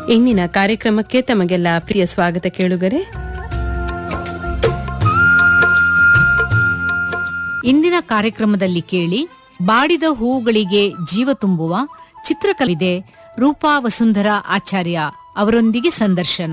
ಇಂದಿನ ಕಾರ್ಯಕ್ರಮಕ್ಕೆ ತಮಗೆಲ್ಲ ಪ್ರಿಯ ಸ್ವಾಗತ ಕೇಳುಗರೆ ಇಂದಿನ ಕಾರ್ಯಕ್ರಮದಲ್ಲಿ ಕೇಳಿ ಬಾಡಿದ ಹೂವುಗಳಿಗೆ ಜೀವ ತುಂಬುವ ಚಿತ್ರಕವಿದೆ ರೂಪಾ ವಸುಂಧರಾ ಆಚಾರ್ಯ ಅವರೊಂದಿಗೆ ಸಂದರ್ಶನ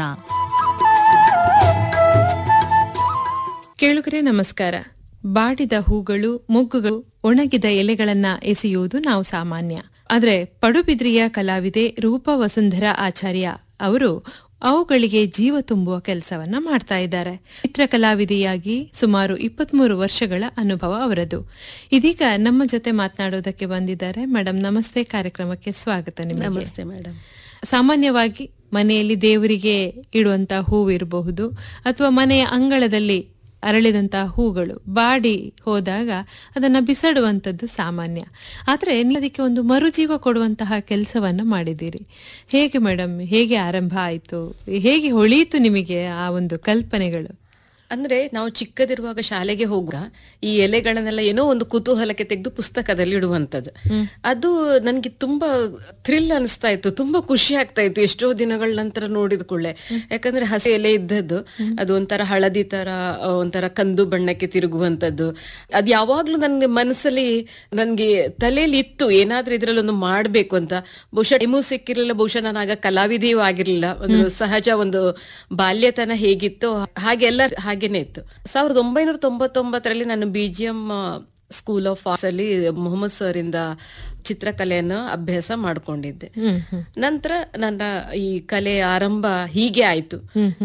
ಕೇಳುಗರೆ ನಮಸ್ಕಾರ ಬಾಡಿದ ಹೂಗಳು ಮೊಗ್ಗುಗಳು ಒಣಗಿದ ಎಲೆಗಳನ್ನ ಎಸೆಯುವುದು ನಾವು ಸಾಮಾನ್ಯ ಆದ್ರೆ ಪಡುಬಿದ್ರಿಯ ಕಲಾವಿದೆ ರೂಪಾ ವಸುಂಧರಾ ಆಚಾರ್ಯ ಅವರು ಅವುಗಳಿಗೆ ಜೀವ ತುಂಬುವ ಕೆಲಸವನ್ನ ಮಾಡ್ತಾ ಇದ್ದಾರೆ ಚಿತ್ರಕಲಾವಿದೆಯಾಗಿ ಸುಮಾರು ಇಪ್ಪತ್ಮೂರು ವರ್ಷಗಳ ಅನುಭವ ಅವರದು ಇದೀಗ ನಮ್ಮ ಜೊತೆ ಮಾತನಾಡೋದಕ್ಕೆ ಬಂದಿದ್ದಾರೆ ಮೇಡಮ್ ನಮಸ್ತೆ ಕಾರ್ಯಕ್ರಮಕ್ಕೆ ಸ್ವಾಗತ ನಿಮಗೆ ನಮಸ್ತೆ ಮೇಡಮ್ ಸಾಮಾನ್ಯವಾಗಿ ಮನೆಯಲ್ಲಿ ದೇವರಿಗೆ ಇಡುವಂತ ಹೂವು ಇರಬಹುದು ಅಥವಾ ಮನೆಯ ಅಂಗಳದಲ್ಲಿ ಅರಳಿದಂತಹ ಹೂಗಳು ಬಾಡಿ ಹೋದಾಗ ಅದನ್ನ ಬಿಸಾಡುವಂಥದ್ದು ಸಾಮಾನ್ಯ ಆದ್ರೆ ನೀವು ಅದಕ್ಕೆ ಒಂದು ಮರುಜೀವ ಕೊಡುವಂತಹ ಕೆಲಸವನ್ನ ಮಾಡಿದ್ದೀರಿ ಹೇಗೆ ಮೇಡಮ್ ಹೇಗೆ ಆರಂಭ ಆಯ್ತು ಹೇಗೆ ಹೊಳೆಯಿತು ನಿಮಗೆ ಆ ಒಂದು ಕಲ್ಪನೆಗಳು ಅಂದ್ರೆ ನಾವು ಚಿಕ್ಕದಿರುವಾಗ ಶಾಲೆಗೆ ಹೋಗುವ ಈ ಎಲೆಗಳನ್ನೆಲ್ಲ ಏನೋ ಒಂದು ಕುತೂಹಲಕ್ಕೆ ತೆಗೆದು ಪುಸ್ತಕದಲ್ಲಿ ಇಡುವಂತದ್ದು ಅದು ನನ್ಗೆ ತುಂಬಾ ಥ್ರಿಲ್ ಅನಿಸ್ತಾ ಇತ್ತು ತುಂಬಾ ಖುಷಿ ಆಗ್ತಾ ಇತ್ತು ಎಷ್ಟೋ ದಿನಗಳ ನಂತರ ನೋಡಿದ ಕೂಡಲೇ ಯಾಕಂದ್ರೆ ಹಸಿ ಎಲೆ ಇದ್ದದ್ದು ಅದು ಒಂಥರ ಹಳದಿ ತರ ಆ, ಒಂಥರ ಕಂದು ಬಣ್ಣಕ್ಕೆ ತಿರುಗುವಂತದ್ದು ಅದು ಯಾವಾಗ್ಲೂ ನನ್ನ ಮನಸ್ಸಲ್ಲಿ ನನ್ಗೆ ತಲೆಯಲ್ಲಿ ಇತ್ತು ಏನಾದ್ರೂ ಇದ್ರಲ್ಲಿ ಒಂದು ಮಾಡ್ಬೇಕು ಅಂತ ಬಹುಶಃ ಟೈಮೂ ಸಿಕ್ಕಿರ್ಲಿಲ್ಲ ಬಹುಶಃ ನಾನು ಆಗ ಕಲಾವಿದೆಯೂ ಆಗಿರ್ಲಿಲ್ಲ ಒಂದು ಸಹಜ ಒಂದು ಬಾಲ್ಯತನ ಹೇಗಿತ್ತು ಹಾಗೆಲ್ಲ ಹಾಗೇನೆ ಇತ್ತು ಸಾವಿರದ ಒಂಬೈನೂರ ತೊಂಬತ್ತೊಂಬತ್ತರಲ್ಲಿ ನಾನು B G M school of arts ಅಲ್ಲಿ ಮೊಹಮ್ಮದ್ ಸರ್ ಇಂದ ಚಿತ್ರಕಲೆಯನ್ನು ಅಭ್ಯಾಸ ಮಾಡ್ಕೊಂಡಿದ್ದೆ ನಂತರ ನನ್ನ ಈ ಕಲೆ ಆರಂಭ ಹೀಗೆ ಆಯ್ತು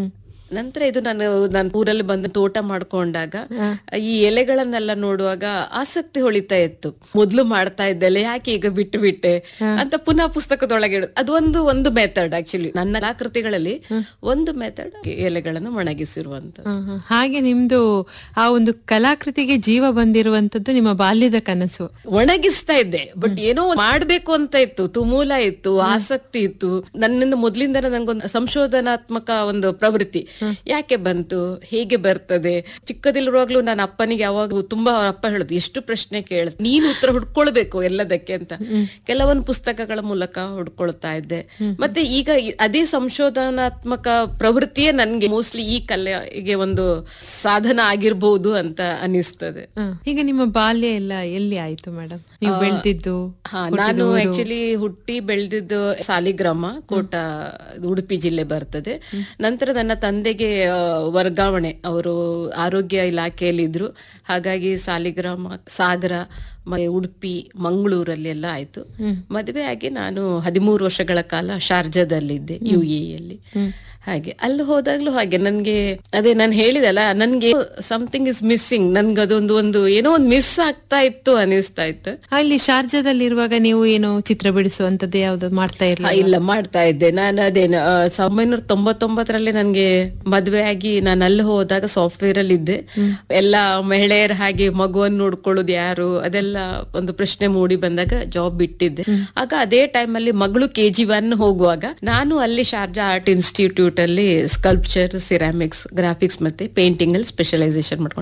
ನಂತರ ಇದು ನಾನು ನಾನು ಊರಲ್ಲಿ ಬಂದು ತೋಟ ಮಾಡ್ಕೊಂಡಾಗ ಈ ಎಲೆಗಳನ್ನೆಲ್ಲ ನೋಡುವಾಗ ಆಸಕ್ತಿ ಹೊಳಿತಾ ಇತ್ತು ಮೊದ್ಲು ಮಾಡ್ತಾ ಇದ್ದೆಲ್ಲ ಯಾಕೆ ಈಗ ಬಿಟ್ಟು ಬಿಟ್ಟೆ ಅಂತ ಪುನಃ ಪುಸ್ತಕದೊಳಗೆ ಇಡು ಅದು ಒಂದು ಒಂದು ಮೆಥಡ್ ಆಕ್ಚುಲಿ ನನ್ನ ಕಲಾಕೃತಿಗಳಲ್ಲಿ ಒಂದು ಮೆಥಡ್ ಎಲೆಗಳನ್ನು ಒಣಗಿಸಿರುವಂತ ಹ, ಹ. ಹಾಗೆ ನಿಮ್ದು ಆ ಒಂದು ಕಲಾಕೃತಿಗೆ ಜೀವ ಬಂದಿರುವಂತದ್ದು ನಿಮ್ಮ ಬಾಲ್ಯದ ಕನಸು ಒಣಗಿಸ್ತಾ ಇದ್ದೆ ಬಟ್ ಏನೋ ಒಂದ್ ಮಾಡ್ಬೇಕು ಅಂತ ಇತ್ತು ತುಮೂಲ ಇತ್ತು ಆಸಕ್ತಿ ಇತ್ತು ನನ್ನಿಂದ ಮೊದ್ಲಿಂದ ನಂಗೊಂದು ಸಂಶೋಧನಾತ್ಮಕ ಒಂದು ಪ್ರವೃತ್ತಿ ಯಾಕೆ ಬಂತು ಹೇಗೆ ಬರ್ತದೆ ಚಿಕ್ಕದಿರುವಾಗ್ಲೂ ನಾನು ಅಪ್ಪನಿಗೆ ಯಾವಾಗ ತುಂಬಾ ಅವ್ರ ಅಪ್ಪ ಹೇಳುದು ಎಷ್ಟು ಪ್ರಶ್ನೆ ಕೇಳ ನೀನು ಉತ್ತರ ಹುಡ್ಕೊಳ್ಬೇಕು ಎಲ್ಲದಕ್ಕೆ ಅಂತ ಕೆಲವೊಂದು ಪುಸ್ತಕಗಳ ಮೂಲಕ ಹುಡ್ಕೊಳ್ತಾ ಇದ್ದೆ ಮತ್ತೆ ಈಗ ಈ- ಅದೇ ಸಂಶೋಧನಾತ್ಮಕ ಪ್ರವೃತ್ತಿಯೇ ನನ್ಗೆ ಮೋಸ್ಟ್ಲಿ ಈ ಕಲೆಗೆ ಒಂದು ಸಾಧನ ಆಗಿರ್ಬಹುದು ಅಂತ ಅನಿಸ್ತದೆ ಹ. ಈಗ ನಿಮ್ಮ ಬಾಲ್ಯ ಎಲ್ಲ ಎಲ್ಲಿ ಆಯ್ತು ಮೇಡಮ್ ನೀವು ಬೆಳೆದಿದ್ದು ಹಾ ನಾನು ಆಕ್ಚುಲಿ ಹುಟ್ಟಿ ಬೆಳೆದಿದ್ದು ಸಾಲಿಗ್ರಾಮ ಕೋಟ ಉಡುಪಿ ಜಿಲ್ಲೆ ಬರ್ತದೆ ನಂತರ ನನ್ನ ತಂದೆಗೆ ಆ, ವರ್ಗಾವಣೆ ಅವರು ಆರೋಗ್ಯ ಇಲಾಖೆಯಲ್ಲಿ ಇದ್ರು ಹಾಗಾಗಿ ಸಾಲಿಗ್ರಾಮ ಸಾಗರ ಮತ್ತೆ ಉಡುಪಿ ಮಂಗಳೂರಲ್ಲಿ ಎಲ್ಲ ಆಯ್ತು ಮದುವೆ ಆಗಿ ನಾನು ಹದಿಮೂರು ವರ್ಷಗಳ ಕಾಲ ಶಾರ್ಜಾದಲ್ಲಿದ್ದೆ ಯು ಎಲ್ಲಿ ಹಾಗೆ ಅಲ್ಲಿ ಹೋದಾಗ್ಲೂ ಹಾಗೆ ನನ್ಗೆ ಅದೇ ನಾನು ಹೇಳಿದಲ್ಲ ನನ್ಗೆ ಸಮಥಿಂಗ್ ಇಸ್ ಮಿಸ್ಸಿಂಗ್ ನನ್ಗೆ ಅದೊಂದು ಒಂದು ಏನೋ ಒಂದು ಮಿಸ್ ಆಗ್ತಾ ಇತ್ತು ಅನಿಸ್ತಾ ಇತ್ತು ಅಲ್ಲಿ ಶಾರ್ಜಾದಲ್ಲಿರುವಾಗ ನೀವು ಏನು ಚಿತ್ರ ಬಿಡಿಸುವಂತದ್ದು ಯಾವ್ದು ಮಾಡ್ತಾ ಆ, ಇರಲಿಲ್ಲ ಇಲ್ಲ ಮಾಡ್ತಾ ಇದ್ದೆ ನಾನು ಅದೇ ಸಾವಿರದ ಒಂಬೈನೂರ ತೊಂಬತ್ತೊಂಬತ್ತರಲ್ಲಿ ನನಗೆ ಮದುವೆ ಆಗಿ ನಾನು ಅಲ್ಲಿ ಹೋದಾಗ ಸಾಫ್ಟ್ವೇರ್ ಅಲ್ಲಿ ಇದ್ದೆ ಎಲ್ಲ ಮಹಿಳೆಯರ ಹಾಗೆ ಮಗುವನ್ನು ನೋಡ್ಕೊಳ್ಳೋದು ಯಾರು ಅದೆಲ್ಲ ಒಂದು ಪ್ರಶ್ನೆ ಮೂಡಿ ಬಂದಾಗ ಜಾಬ್ ಬಿಟ್ಟಿದ್ದೆ ಆಗ ಅದೇ ಟೈಮ್ ಅಲ್ಲಿ ಮಗಳು ಕೆ ಜಿ ಒನ್ ಹೋಗುವಾಗ ನಾನು ಅಲ್ಲಿ ಶಾರ್ಜಾ ಆರ್ಟ್ ಇನ್ಸ್ಟಿಟ್ಯೂಟ್ ಅಲ್ಲಿ ಸ್ಕಲ್ಪ್ಚರ್ ಸಿರಾಮಿಕ್ಸ್ ಗ್ರಾಫಿಕ್ಸ್ ಮತ್ತೆ ಪೇಂಟಿಂಗ್ ಅಲ್ಲಿ ಸ್ಪೆಷಲೈಸೇಷನ್ ಮಾಡ್ಕೊಂಡು